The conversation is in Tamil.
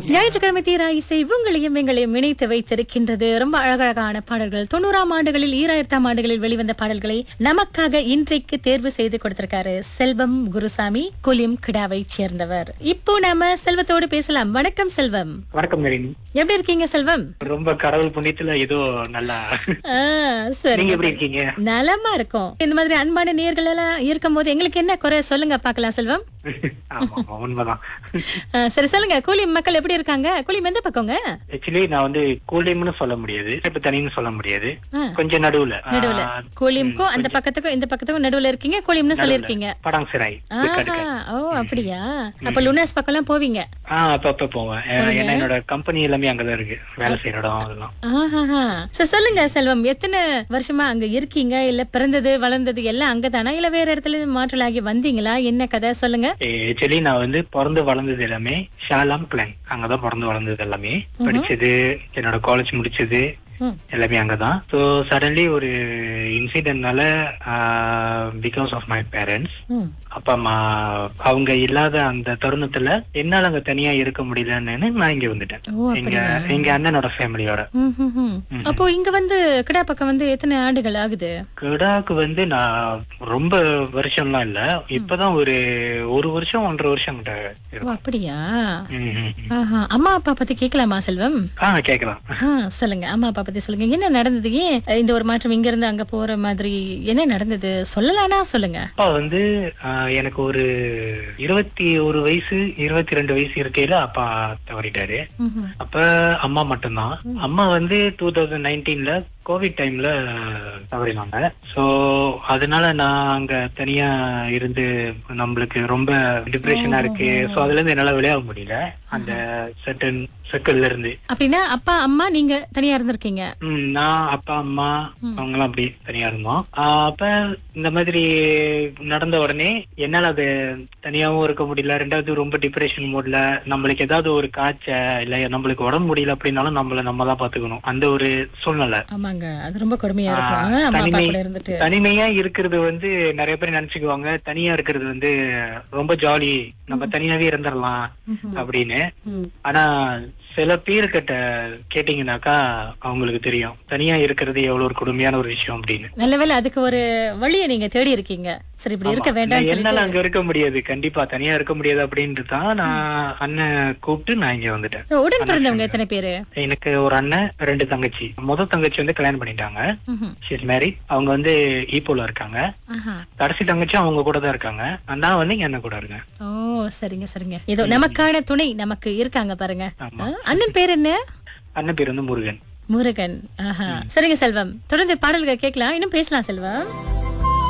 ஞாயிற்றுக்கிழமை தீரா இசை உங்களையும் எங்களையும் இணைத்து வைத்திருக்கின்றது ரொம்ப அழகழகான பாடல்கள் தொண்ணூறாம் ஆண்டுகளில் ஈராயிரத்தாம் ஆண்டுகளில் வெளிவந்த பாடல்களை நமக்காக இன்றைக்கு தேர்வு செய்து கொடுத்திருக்காரு செல்வம் குருசாமி குலிம் கிடாவை சேர்ந்தவர் இப்போ நாம செல்வத்தோடு பேசலாம் வணக்கம் செல்வம் வணக்கம் நளினி எப்படி இருக்கீங்க செல்வம் ரொம்ப கடவுள் புண்ணியத்துல ஏதோ நல்லா ஆ, சரி நீங்க எப்படி இருக்கீங்க நலமா இருக்கும் இந்த மாதிரி அன்பான நேர்கள் எல்லாம் இருக்கும்போது எங்களுக்கு என்ன குறை சொல்லுங்க பார்க்கலாம் செல்வம் ஆமா ஆமா உண்மைதான் ஆ, சரி சொல்லுங்க கூலி மக்கள் எப்படி இருக்காங்க கூலிம் எந்த பக்கங்க ஆக்சுவலி நான் வந்து கூலியம்னு சொல்ல முடியாது இப்ப தனின்னு சொல்ல முடியாது ஆ. கொஞ்சம் நடுவுல நடுவுல ஆ, கூலிம்க்கும் அந்த பக்கத்துக்கும் இந்த பக்கத்துக்கும் நடுவுல இருக்கீங்க கூலிம்னு சொல்லிருக்கீங்க படாங் சிராய் ஆஹா ஓ அப்படியா அப்ப லுனாஸ் பக்கம் எல்லாம் போவீங்க ஆஹ் அப்ப அப்ப போவேன் ஏ- ஏன்னா என்னோட கம்பெனி எல்லாமே அங்கதான் இருக்கு வேலை செய்யற இடம் அதெல்லாம் ஆஹாஹா. சரி சொல்லுங்க செல்வம் எத்தனை வருஷமா அங்க இருக்கீங்க இல்ல பிறந்தது வளர்ந்தது எல்லாம் அங்கதானா இல்ல வேற இடத்துல இருந்து மாற்றலாகி வந்தீங்களா என்ன கதை சொல்லுங்க ஆக்சுவலி நான் வந்து பிறந்து வளர்ந்தது எல்லாமே ஷாலாம் கிளாங் அங்கதான் பிறந்து வளர்ந்தது எல்லாமே படிச்சது என்னோட காலேஜ் முடிச்சது ம். எல்லாமே அங்கதான் ஸோ சடன்லி ஒரு இன்சிடென்ட்னால பிகாஸ் ஆஃப் மை பேரண்ட்ஸ் ம். அப்பா அம்மா அவங்க இல்லாத அந்த தருணத்துல என்னால அங்க தனியா இருக்க முடியலன்னு நான் இங்க வந்துட்டேன் ஓ எங்க எங்க அண்ணனோட ஃபேமிலியோட ம், ம், ம். அப்போ இங்க வந்து கிடா பக்கம் வந்து எத்தனை ஆண்டுகள் ஆகுது கிடாக்கு வந்து நான் ரொம்ப வருஷம்லாம் இல்ல இப்பதான் ஒரு ஒரு வருஷம் ஒன்றரை வருஷம் கிட்ட ஓ இருக்கும் அப்படியா ம், ம், ம். ஆஹா. அம்மா அப்பா பத்தி கேட்கலாமா செல்வம் ஆ கேக்கலாம் ஆ, சொல்லுங்க அம்மா அப்பா பத்தி சொல்லுங்க என்ன நடந்தது ஏன் இந்த ஒரு மாற்றம் இங்க இருந்து அங்க போற மாதிரி என்ன நடந்தது சொல்லலாம்னா சொல்லுங்க அப்பா வந்து ஆஹ், எனக்கு ஒரு இருபத்தி ஒரு வயசு இருபத்தி ரெண்டு வயசு இருக்கையில அப்பா தவறிட்டாரு ம்ஹும். அப்ப அம்மா மட்டும்தான் அம்மா வந்து டூ தௌசண்ட் நைன்டீன்ல கோவிட் டைம்ல தவறினாங்க சோ அதனால நான் அங்க தனியா இருந்து நம்மளுக்கு ரொம்ப டிப்ரெஷனா இருக்கு சோ அதுல இருந்து என்னால விளையாட முடியல அந்த சர்டன் சர்க்கிள்ல இருந்து அப்படின்னா அப்பா அம்மா நீங்க தனியா இருந்திருக்கீங்க ம், நான் அப்பா அம்மா அவங்க எல்லாம் அப்படி தனியா இருந்தோம் ஆஹ் அப்ப இந்த மாதிரி நடந்த உடனே என்னால அது தனியாவும் இருக்க முடியல ரெண்டாவது ரொம்ப டிப்ரெஷன் மூட்ல நம்மளுக்கு ஏதாவது ஒரு காய்ச்ச இல்ல நம்மளுக்கு உடம்பு முடியல அப்படின்னாலும் நம்மள நம்ம தான் பாத்துக்கணும் அந்த ஒரு சூழ்நிலை ஆமாங்க அது ரொம்ப கொடுமையா இருக்கும் ஆ, அம்மா அப்பா தனிமை கூட இருந்துட்டு தனிமையா இருக்கிறது வந்து நிறைய பேர் நினைச்சுக்குவாங்க தனியா இருக்கிறது வந்து ரொம்ப ஜாலி நம்ம தனியாவே இருந்துடலாம் அப்படின்னு ம். ஆனா சில பேர்கிட்ட கேட்டீங்கன்னாக்கா அவங்களுக்கு தெரியும் தனியா இருக்கிறது எவ்வளவு ஒரு கொடுமையான ஒரு விஷயம் அப்படின்னு நல்ல வேளை அதுக்கு ஒரு வழியை நீங்க தேடி இருக்கீங்க சரி இப்படி இருக்க வேண்டாம் நான் என்னால அங்க இருக்க முடியாது கண்டிப்பா தனியா இருக்க முடியாது அப்படின்ட்டு தான் நான் அண்ணன் கூப்பிட்டு நான் இங்க வந்துட்டேன் உடன் பிறந்தவங்க எத்தனை பேரு எனக்கு ஒரு அண்ணன் ரெண்டு தங்கச்சி முத தங்கச்சி வந்து கல்யாணம் பண்ணிட்டாங்க ம்ஹும். ஷீஸ் மேரிட் அவங்க வந்து ஈப்போல இருக்காங்க ஆஹா. கடைசி தங்கச்சி அவங்க கூட தான் இருக்காங்க நான் வந்து இங்க அண்ணன் கூட இருக்கேன் ஓ சரிங்க சரிங்க ஏதோ நமக்கான துணை நமக்கு இருக்காங்க பாருங்க ஆமா. ஆ, அண்ணன் பேர் என்ன அண்ணன் பேர் வந்து முருகன் முருகன் ஆஹா சரிங்க செல்வம் தொடர்ந்து பாடல்கள் கேட்கலாம் இன்னும் பேசலாம் செல்வம்